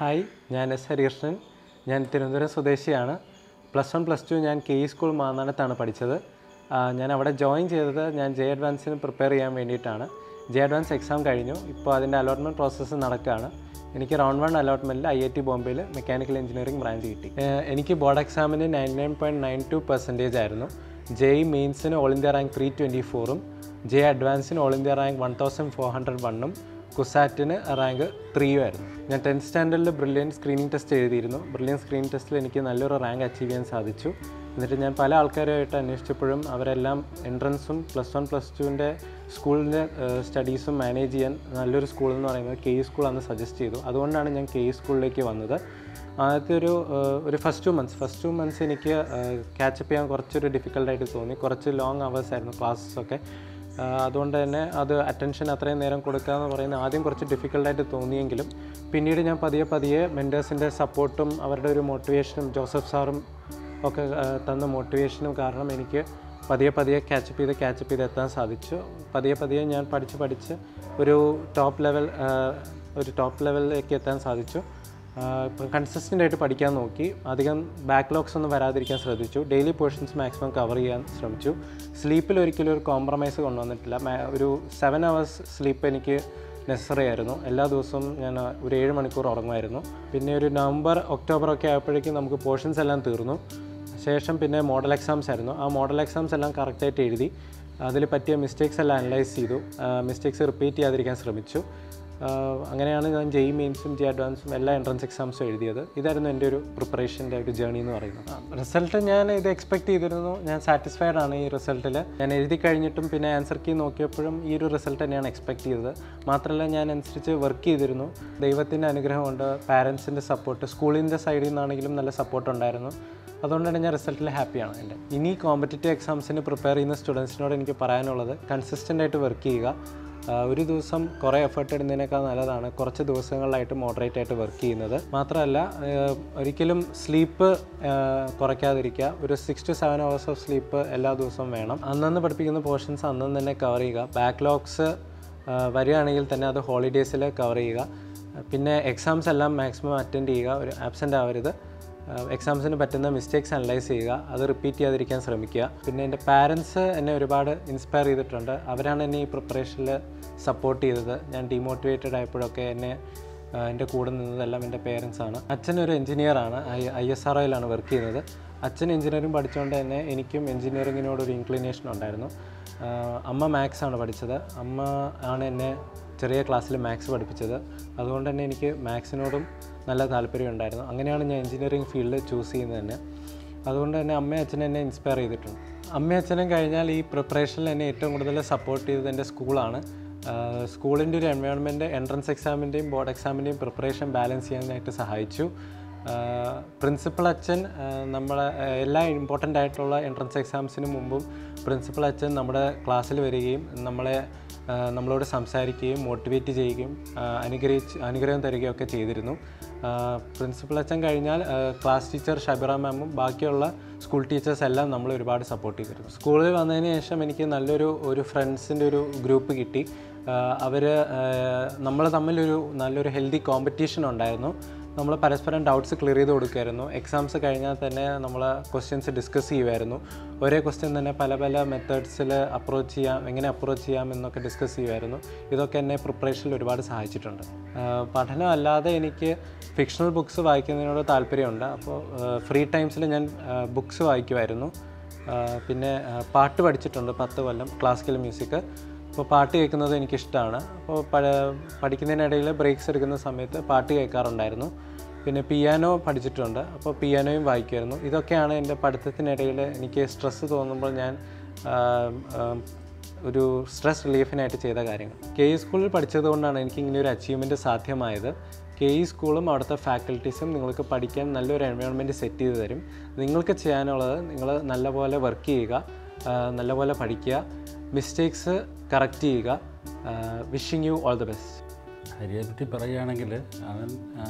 hi ഞാൻ S Harikrishnan ഞാൻ തിരുവനന്തപുരം സ്വദേശിയാണ് പ്ലസ് വൺ പ്ലസ് ടു ഞാൻ കെ ഇ സ്കൂൾ മാന്നാനത്താണ് പഠിച്ചത് ആ, ഞാൻ അവിടെ ജോയിൻ ചെയ്തത് ഞാൻ ജെ അഡ്വാൻസിന് പ്രിപ്പയർ ചെയ്യാൻ വേണ്ടിയിട്ടാണ് ജെ അഡ്വാൻസ് എക്സാം കഴിഞ്ഞു ഇപ്പോൾ അതിൻ്റെ അലോട്ട്മെൻറ്റ് പ്രോസസ്സ് നടക്കുകയാണ് എനിക്ക് റൗണ്ട് വൺ അലോട്ട്മെൻറ്റിൽ ഐ ഐ ടി ബോംബെയിൽ മെക്കാനിക്കൽ എഞ്ചിനീയറിംഗ് ബ്രാഞ്ച് കിട്ടി ഏഹ് എനിക്ക് ബോർഡ് എക്സാമിന് nine nine point nine two percentage ആയിരുന്നു ജെ ഇ മെയിൻസിന് all India rank three twenty ഫോറും ജെ അഡ്വാൻസിന് all India rank one thousand four hundred വണ്ണും കുസാറ്റിന് റാങ്ക് ത്രീയും ആയിരുന്നു ഞാൻ ടെൻത്ത് സ്റ്റാൻഡേർഡിൽ ബ്രില്യൻ സ്ക്രീനിങ് ടെസ്റ്റ് എഴുതിയിരുന്നു ബ്രില്യൻ സ്ക്രീനിങ് ടെസ്റ്റിൽ എനിക്ക് നല്ലൊരു റാങ്ക് അച്ചീവ് ചെയ്യാൻ സാധിച്ചു എന്നിട്ട് ഞാൻ പല ആൾക്കാരുമായിട്ട് അന്വേഷിച്ചപ്പോഴും അവരെല്ലാം എൻട്രൻസും പ്ലസ് വൺ പ്ലസ് ടുവിൻ്റെ സ്കൂളിൻ്റെ സ്റ്റഡീസും മാനേജ് ചെയ്യാൻ നല്ലൊരു സ്കൂൾ എന്ന് പറയുന്നത് കെ ഇ സ്കൂളാണെന്ന് സജസ്റ്റ് ചെയ്തു അതുകൊണ്ടാണ് ഞാൻ കെ ഇ സ്കൂളിലേക്ക് വന്നത് ആദ്യത്തെ ഒരു ഏഹ്, ഒരു first two months first two months എനിക്ക് ക്യാച്ചപ്പ് ചെയ്യാൻ കുറച്ചൊരു ഡിഫിക്കൽട്ടായിട്ട് തോന്നി കുറച്ച് ലോങ് അവേഴ്സ് ആയിരുന്നു ക്ലാസ്സൊക്കെ അതുകൊണ്ട് തന്നെ അത് അറ്റൻഷൻ അത്രയും നേരം കൊടുക്കുക എന്ന് പറയുന്നത് ആദ്യം കുറച്ച് ഡിഫിക്കൽട്ടായിട്ട് തോന്നിയെങ്കിലും പിന്നീട് ഞാൻ പതിയെ പതിയെ മെൻറ്റേഴ്സിൻ്റെ സപ്പോർട്ടും അവരുടെ ഒരു മോട്ടിവേഷനും ജോസഫ് സാറും ഒക്കെ ആ, തന്ന മോട്ടിവേഷനും കാരണം എനിക്ക് പതിയെ പതിയെ ക്യാച്ചപ്പ് ചെയ്ത് ക്യാച്ചപ്പ് ചെയ്ത് എത്താൻ സാധിച്ചു പതിയെ പതിയെ ഞാൻ പഠിച്ച് പഠിച്ച് ഒരു ടോപ്പ് ലെവൽ ഒരു ടോപ്പ് ലെവലിലേക്ക് എത്താൻ സാധിച്ചു ഇപ്പം കൺസിസ്റ്റൻ്റ് ആയിട്ട് പഠിക്കാൻ നോക്കി അധികം ബാക്ക്ലോഗ്സ് ഒന്നും വരാതിരിക്കാൻ ശ്രദ്ധിച്ചു ഡെയിലി പോർഷൻസ് മാക്സിമം കവർ ചെയ്യാൻ ശ്രമിച്ചു സ്ലീപ്പിൽ ഒരിക്കലും ഒരു കോംപ്രമൈസ് കൊണ്ടുവന്നിട്ടില്ല മാ- ഒരു സെവൻ അവേഴ്സ് സ്ലീപ്പ് എനിക്ക് നെസസറി ആയിരുന്നു എല്ലാ ദിവസവും ഞാൻ ഒരു ഏഴ് മണിക്കൂർ ഉറങ്ങുമായിരുന്നു പിന്നെ ഒരു നവംബർ ഒക്ടോബർ ഒക്കെ ആയപ്പോഴേക്കും നമുക്ക് പോർഷൻസ് എല്ലാം തീർന്നു ശേഷം പിന്നെ മോഡൽ എക്സാംസ് ആയിരുന്നു ആ മോഡൽ എക്സാംസ് എല്ലാം കറക്റ്റായിട്ട് എഴുതി അതിൽ പറ്റിയ മിസ്റ്റേക്സ് എല്ലാം അനലൈസ് ചെയ്തു മിസ്റ്റേക്സ് റിപ്പീറ്റ് ചെയ്യാതിരിക്കാൻ ശ്രമിച്ചു ആഹ് അങ്ങനെയാണ് ഞാൻ ജെയ് മെയിൻസും ജെ അഡ്വാൻസും എല്ലാ എൻട്രൻസ് എക്സാംസും എഴുതിയത് ഇതായിരുന്നു എൻ്റെ ഒരു പ്രിപ്പറേഷൻ്റെ ഒരു ജേണി എന്ന് പറയുന്നത് റിസൾട്ട് ഞാൻ ഇത് എക്സ്പെക്ട് ചെയ്തിരുന്നു ഞാൻ സാറ്റിസ്ഫൈഡ് ആണ് ഈ റിസൾട്ടിൽ ഞാൻ എഴുതി കഴിഞ്ഞിട്ടും പിന്നെ ആൻസർ കീ നോക്കിയപ്പോഴും ഈ ഒരു റിസൾട്ട് തന്നെയാണ് എക്സ്പെക്ട് ചെയ്തത് മാത്രമല്ല ഞാൻ അനുസരിച്ച് വർക്ക് ചെയ്തിരുന്നു ദൈവത്തിൻ്റെ അനുഗ്രഹം കൊണ്ട് പാരൻസിൻ്റെ സപ്പോർട്ട് സ്കൂളിൻ്റെ സൈഡിൽ നിന്നാണെങ്കിലും നല്ല സപ്പോർട്ട് ഉണ്ടായിരുന്നു അതുകൊണ്ട് തന്നെ ഞാൻ റിസൾട്ടിൽ ഹാപ്പിയാണ് എൻ്റെ ഇനി കോമ്പറ്റേറ്റീവ് എക്സാംസിന് പ്രിപ്പയർ ചെയ്യുന്ന സ്റ്റുഡൻസിനോട് എനിക്ക് പറയാനുള്ളത് കൺസിസ്റ്റൻ്റ് ആയിട്ട് വർക്ക് ചെയ്യുക ആ, ഒരു ദിവസം കുറേ എഫേർട്ട് ഇടുന്നതിനേക്കാൾ നല്ലതാണ് കുറച്ച് ദിവസങ്ങളിലായിട്ട് മോഡറേറ്റ് ആയിട്ട് വർക്ക് ചെയ്യുന്നത് മാത്രമല്ല ആ, ഒരിക്കലും സ്ലീപ്പ് കുറയ്ക്കാതിരിക്കുക ഒരു six to seven hours of sleep എല്ലാ ദിവസവും വേണം അന്നന്ന് പഠിപ്പിക്കുന്ന പോർഷൻസ് അന്നന്ന് തന്നെ കവർ ചെയ്യുക ബാക്ക്ലോഗ്സ് വരികയാണെങ്കിൽ തന്നെ അത് ഹോളിഡേയ്സിൽ കവർ ചെയ്യുക പിന്നെ എക്സാംസ് എല്ലാം മാക്സിമം അറ്റൻഡ് ചെയ്യുക ഒരു ആബ്സെൻ്റ് ആവരുത് എക്സാംസിന് പറ്റുന്ന മിസ്റ്റേക്സ് അനലൈസ് ചെയ്യുക അത് റിപ്പീറ്റ് ചെയ്യാതിരിക്കാൻ ശ്രമിക്കുക പിന്നെ എൻ്റെ പാരൻസ് എന്നെ ഒരുപാട് ഇൻസ്പയർ ചെയ്തിട്ടുണ്ട് അവരാണ് എന്നെ ഈ പ്രിപ്പറേഷനിൽ സപ്പോർട്ട് ചെയ്തത് ഞാൻ ഡീമോട്ടിവേറ്റഡ് ആയപ്പോഴൊക്കെ എന്നെ ആ, എൻ്റെ കൂടെ നിന്നതെല്ലാം എൻ്റെ പേരൻസ് ആണ് അച്ഛൻ ഒരു എഞ്ചിനീയറാണ് ഐ ഐ എസ് ആർ ഒയിലാണ് വർക്ക് ചെയ്യുന്നത് അച്ഛൻ എഞ്ചിനീയറിംഗ് പഠിച്ചുകൊണ്ട് തന്നെ എനിക്കും എഞ്ചിനീയറിങ്ങിനോട് ഒരു ഇൻക്ലിനേഷൻ ഉണ്ടായിരുന്നു ആ, അമ്മ മാത്സ് ആണ് പഠിച്ചത് അമ്മ ആണ് എന്നെ ചെറിയ ക്ലാസ്സിൽ മാത്സ് പഠിപ്പിച്ചത് അതുകൊണ്ട് തന്നെ എനിക്ക് മാത്സിനോടും നല്ല താല്പര്യം ഉണ്ടായിരുന്നു അങ്ങനെയാണ് ഞാൻ എഞ്ചിനീയറിംഗ് ഫീൽഡ് ചൂസ് ചെയ്യുന്നത് തന്നെ അതുകൊണ്ട് തന്നെ അമ്മയും അച്ഛനും എന്നെ ഇൻസ്പയർ ചെയ്തിട്ടുണ്ട് അമ്മയും അച്ഛനും കഴിഞ്ഞാൽ ഈ പ്രിപ്പറേഷനിൽ എന്നെ ഏറ്റവും കൂടുതൽ സപ്പോർട്ട് ചെയ്തത് എൻ്റെ സ്കൂളാണ് സ്കൂളിൻ്റെ ഒരു എൻവയോൺമെൻറ്റ് എൻട്രൻസ് എക്സാമിൻ്റെയും ബോർഡ് എക്സാമിൻ്റെയും പ്രിപ്പറേഷൻ ബാലൻസ് ചെയ്യാനായിട്ട് സഹായിച്ചു പ്രിൻസിപ്പൽ അച്ഛൻ ആ, നമ്മളെ ആ, എല്ലാ ഇമ്പോർട്ടൻ്റ് ആയിട്ടുള്ള എൻട്രൻസ് എക്സാംസിന് മുമ്പും പ്രിൻസിപ്പൽ അച്ഛൻ നമ്മുടെ ക്ലാസ്സിൽ വരികയും നമ്മളെ ആ, നമ്മളോട് സംസാരിക്കുകയും മോട്ടിവേറ്റ് ചെയ്യുകയും ആ, അനുഗ്രഹിച്ച് അനുഗ്രഹം തരികയും ഒക്കെ ചെയ്തിരുന്നു പ്രിൻസിപ്പൽ അച്ഛൻ കഴിഞ്ഞാൽ ആ, ക്ലാസ് ടീച്ചർ ഷബിറ മാമും ബാക്കിയുള്ള സ്കൂൾ ടീച്ചേഴ്സ് എല്ലാം നമ്മൾ ഒരുപാട് സപ്പോർട്ട് ചെയ്തിരുന്നു സ്കൂളിൽ വന്നതിന് ശേഷം എനിക്ക് നല്ലൊരു ഒരു ഫ്രണ്ട്സിൻ്റെ ഒരു ഗ്രൂപ്പ് കിട്ടി അവർ നമ്മൾ തമ്മിലൊരു നല്ലൊരു ഹെൽത്തി കോമ്പറ്റീഷൻ ഉണ്ടായിരുന്നു നമ്മൾ പരസ്പരം ഡൗട്ട്സ് ക്ലിയർ ചെയ്ത് കൊടുക്കുമായിരുന്നു എക്സാംസ് കഴിഞ്ഞാൽ തന്നെ നമ്മൾ ക്വസ്റ്റ്യൻസ് ഡിസ്കസ് ചെയ്യുമായിരുന്നു ഒരേ ക്വസ്റ്റ്യൻ തന്നെ പല പല മെത്തേഡ്സിൽ അപ്രോച്ച് ചെയ്യാം എങ്ങനെ അപ്രോച്ച് ചെയ്യാം എന്നൊക്കെ ഡിസ്കസ് ചെയ്യുമായിരുന്നു ഇതൊക്കെ എന്നെ പ്രിപ്പറേഷനിൽ ഒരുപാട് സഹായിച്ചിട്ടുണ്ട് ആ, പഠനം അല്ലാതെ എനിക്ക് ഫിക്ഷണൽ ബുക്സ് വായിക്കുന്നതിനോട് താല്പര്യമുണ്ട് അപ്പോൾ ഫ്രീ ടൈംസിൽ ഞാൻ ബുക്സ് വായിക്കുമായിരുന്നു ആ, പിന്നെ ആ, പാട്ട് പഠിച്ചിട്ടുണ്ട് പത്ത് കൊല്ലം ക്ലാസിക്കൽ മ്യൂസിക് അപ്പോൾ പാട്ട് കേൾക്കുന്നത് എനിക്കിഷ്ടമാണ് അപ്പോൾ പ പഠിക്കുന്നതിനിടയിൽ ബ്രേക്സ് എടുക്കുന്ന സമയത്ത് പാട്ട് കേൾക്കാറുണ്ടായിരുന്നു പിന്നെ പിയാനോ പഠിച്ചിട്ടുണ്ട് അപ്പോൾ പിയാനോയും വായിക്കുമായിരുന്നു ഇതൊക്കെയാണ് എൻ്റെ പഠിത്തത്തിനിടയിൽ എനിക്ക് സ്ട്രെസ്സ് തോന്നുമ്പോൾ ഞാൻ ആ, ആ, ഒരു സ്ട്രെസ് റിലീഫിനായിട്ട് ചെയ്ത കാര്യങ്ങൾ കെ ഇ സ്കൂളിൽ പഠിച്ചത് കൊണ്ടാണ് എനിക്ക് ഇങ്ങനെ ഒരു അച്ചീവ്മെൻറ്റ് സാധ്യമായത് കെ ഇ സ്കൂളും അവിടുത്തെ ഫാക്കൽറ്റീസും നിങ്ങൾക്ക് പഠിക്കാൻ നല്ലൊരു എൻവയോൺമെൻറ്റ് സെറ്റ് ചെയ്ത് തരും നിങ്ങൾക്ക് ചെയ്യാനുള്ളത് നിങ്ങൾ നല്ലപോലെ വർക്ക് ചെയ്യുക ആ, നല്ലപോലെ പഠിക്കുക മിസ്റ്റേക്സ് കറക്റ്റ് ചെയ്യുക wishing you all the best ഹരിയെ പറ്റി പറയുകയാണെങ്കിൽ അവൻ ആ,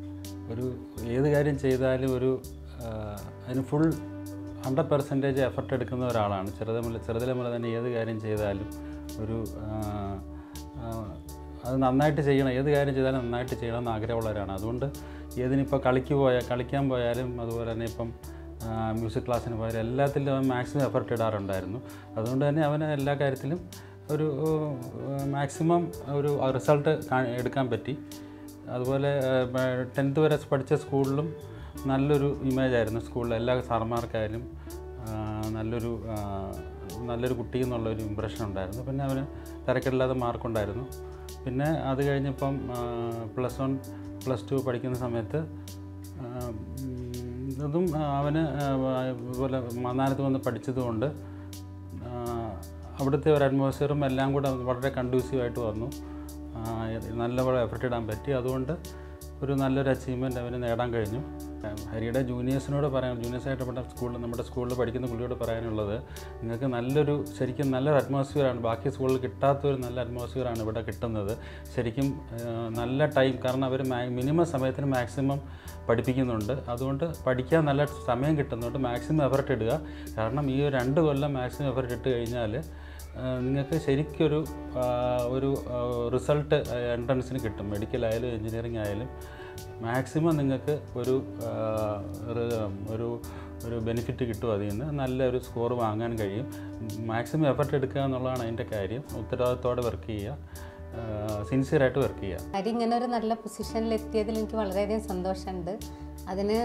ഒരു ഏത് കാര്യം ചെയ്താലും ഒരു ആ, അതിന് ഫുൾ ഹൺഡ്രഡ് പെർസെൻറ്റേജ് എഫർട്ട് എടുക്കുന്ന ഒരാളാണ് ചെറുത് മുതൽ ചെറുതിലെ മുതൽ തന്നെ ഏത് കാര്യം ചെയ്താലും ഒരു ആ, ആ, അത് നന്നായിട്ട് ചെയ്യണം ഏത് കാര്യം ചെയ്താലും നന്നായിട്ട് ചെയ്യണം എന്ന് ആഗ്രഹമുള്ളവരാണ് അതുകൊണ്ട് ഏതിനിപ്പോൾ കളിക്ക് പോയാൽ കളിക്കാൻ പോയാലും അതുപോലെ തന്നെ ഇപ്പം മ്യൂസിക് ക്ലാസ്സിന് പോയാലും എല്ലാത്തിലും അവൻ മാക്സിമം എഫർട്ട് ഇടാറുണ്ടായിരുന്നു അതുകൊണ്ട് തന്നെ അവന് എല്ലാ കാര്യത്തിലും ഒരു മാക്സിമം ഒരു റിസൾട്ട് എടുക്കാൻ പറ്റി അതുപോലെ ടെൻത്ത് വരെ പഠിച്ച സ്കൂളിലും നല്ലൊരു ഇമേജ് ആയിരുന്നു സ്കൂളിലെ എല്ലാ സാറന്മാർക്കായാലും ആ, നല്ലൊരു ആ, നല്ലൊരു കുട്ടി എന്നുള്ളൊരു ഇമ്പ്രഷൻ ഉണ്ടായിരുന്നു പിന്നെ അവന് തിരക്കില്ലാതെ മാർക്കുണ്ടായിരുന്നു പിന്നെ അത് കഴിഞ്ഞപ്പം പ്ലസ് വൺ പ്ലസ് ടു പഠിക്കുന്ന സമയത്ത് ആ, ഉം, അതും ആ, അവന് ആ, ഇതുപോലെ മന്നാനത്ത് വന്ന് പഠിച്ചതുകൊണ്ട് ആ, അവിടുത്തെ ഒരു അറ്റ്മോസ്ഫിയറും എല്ലാം കൂടെ വളരെ കണ്ടൂസീവായിട്ട് വന്നു ആ, നല്ലപോലെ എഫർട്ട് ഇടാൻ പറ്റി അതുകൊണ്ട് ഒരു നല്ലൊരു അച്ചീവ്മെൻറ്റ് അവന് നേടാൻ കഴിഞ്ഞു ആ, ഹരിയുടെ ജൂനിയേഴ്സിനോട് പറയാൻ ജൂനിയേഴ്സായിട്ട് നമ്മുടെ സ്കൂളിൽ നമ്മുടെ സ്കൂളിൽ പഠിക്കുന്ന പുള്ളിയോട് പറയാനുള്ളത് നിങ്ങൾക്ക് നല്ലൊരു ശരിക്കും നല്ലൊരു അറ്റ്മോസ്ഫിയറാണ് ബാക്കി സ്കൂളിൽ കിട്ടാത്തൊരു നല്ല അറ്റ്മോസ്ഫിയറാണ് ഇവിടെ കിട്ടുന്നത് ശരിക്കും ആ, നല്ല ടൈം കാരണം അവർ മിനിമം സമയത്തിന് മാക്സിമം പഠിപ്പിക്കുന്നുണ്ട് അതുകൊണ്ട് പഠിക്കാൻ നല്ല സമയം കിട്ടുന്നുണ്ട് മാക്സിമം എഫർട്ട് ഇടുക കാരണം ഈ ഒരു രണ്ട് കൊല്ലം മാക്സിമം എഫർട്ട് ഇട്ട് കഴിഞ്ഞാൽ നിങ്ങൾക്ക് ശരിക്കൊരു ആ, ഒരു റിസൾട്ട് എൻട്രൻസിന് കിട്ടും മെഡിക്കൽ ആയാലും എഞ്ചിനീയറിംഗ് ആയാലും മാക്സിമം നിങ്ങൾക്ക് ഒരു ആ, ഒരു- ഒരു ഒരു ബെനിഫിറ്റ് കിട്ടും അതിൽ നിന്ന് നല്ലൊരു സ്കോർ വാങ്ങാൻ കഴിയും മാക്സിമം എഫർട്ട് എടുക്കുക എന്നുള്ളതാണ് അതിൻ്റെ കാര്യം ഉത്തരവാദിത്തോടെ വർക്ക് ചെയ്യുക സിൻസിയറായിട്ട് വർക്ക് ചെയ്യുക ഹരി ഇങ്ങനെ ഒരു നല്ല പൊസിഷനിൽ എത്തിയതിൽ എനിക്ക് വളരെയധികം സന്തോഷമുണ്ട് അതിന്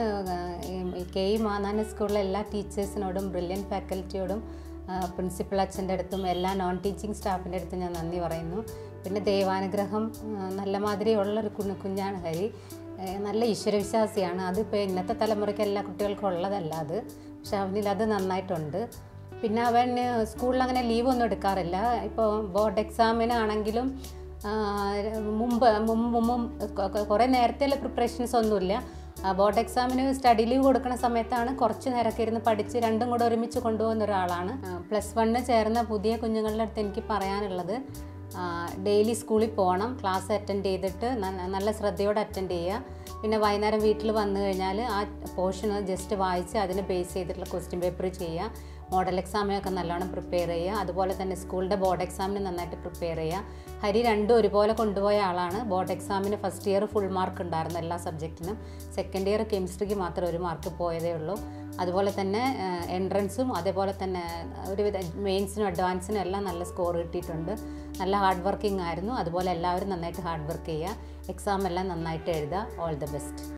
ഈ കെ ഇ മാനാന സ്കൂളിലെ എല്ലാ ടീച്ചേഴ്സിനോടും ബ്രില്യൻ ഫാക്കൽറ്റിയോടും പ്രിൻസിപ്പൽ അച്ഛൻ്റെ അടുത്തും എല്ലാ നോൺ ടീച്ചിങ് സ്റ്റാഫിൻ്റെ അടുത്തും ഞാൻ നന്ദി പറയുന്നു പിന്നെ ദൈവാനുഗ്രഹം ആ, നല്ല മാതിരിയുള്ളൊരു കുഞ്ഞു കുഞ്ഞാണ് ഹരി ആ, നല്ല ഈശ്വരവിശ്വാസിയാണ് അതിപ്പോൾ ഇന്നത്തെ തലമുറയ്ക്ക് എല്ലാ കുട്ടികൾക്കും ഉള്ളതല്ല അത് പക്ഷെ അവനിൽ അത് നന്നായിട്ടുണ്ട് പിന്നെ അവൻ സ്കൂളിൽ അങ്ങനെ ലീവ് ഒന്നും എടുക്കാറില്ല ഇപ്പോൾ ബോർഡ് എക്സാമിനാണെങ്കിലും ആ, മുമ്പ് മുമ്പ് മുമ്പ് കുറേ നേരത്തെയുള്ള പ്രിപ്പറേഷൻസ് ഒന്നുമില്ല ബോർഡ് എക്സാമിന് സ്റ്റഡി ലീവ് കൊടുക്കുന്ന സമയത്താണ് കുറച്ച് നേരമൊക്കെ ഇരുന്ന് പഠിച്ച് രണ്ടും കൂടെ ഒരുമിച്ച് കൊണ്ടുപോകുന്ന ഒരാളാണ് പ്ലസ് വണ്ണ് ചേർന്ന പുതിയ കുഞ്ഞുങ്ങളുടെ അടുത്ത് എനിക്ക് പറയാനുള്ളത് ഡെയിലി സ്കൂളിൽ പോകണം ക്ലാസ് അറ്റൻഡ് ചെയ്തിട്ട് ന- നല്ല ശ്രദ്ധയോടെ അറ്റൻഡ് ചെയ്യുക പിന്നെ വൈകുന്നേരം വീട്ടിൽ വന്നു കഴിഞ്ഞാൽ ആ പോർഷൻ ജസ്റ്റ് വായിച്ച് അതിന് ബേസ് ചെയ്തിട്ടുള്ള ക്വസ്റ്റ്യൻ പേപ്പർ ചെയ്യുക മോഡൽ എക്സാമിനൊക്കെ നല്ലോണം പ്രിപ്പയർ ചെയ്യുക അതുപോലെ തന്നെ സ്കൂളിൻ്റെ ബോർഡ് എക്സാമിന് നന്നായിട്ട് പ്രിപ്പയർ ചെയ്യുക ഹരി രണ്ടും ഒരുപോലെ കൊണ്ടുപോയ ആളാണ് ബോർഡ് എക്സാമിന് ഫസ്റ്റ് ഇയർ ഫുൾ മാർക്ക് ഉണ്ടായിരുന്നു എല്ലാ സബ്ജക്റ്റിനും സെക്കൻഡ് ഇയർ കെമിസ്ട്രിക്ക് മാത്രം ഒരു മാർക്ക് പോയതേ ഉള്ളൂ അതുപോലെ തന്നെ എൻട്രൻസും അതേപോലെ തന്നെ ഒരുവിധ മെയിൻസിനും അഡ്വാൻസിനും എല്ലാം നല്ല സ്കോർ കിട്ടിയിട്ടുണ്ട് നല്ല ഹാർഡ് വർക്കിംഗ് ആയിരുന്നു അതുപോലെ എല്ലാവരും നന്നായിട്ട് ഹാർഡ് വർക്ക് ചെയ്യുക എക്സാം എല്ലാം നന്നായിട്ട് എഴുതുക ഓൾ ദ ബെസ്റ്റ്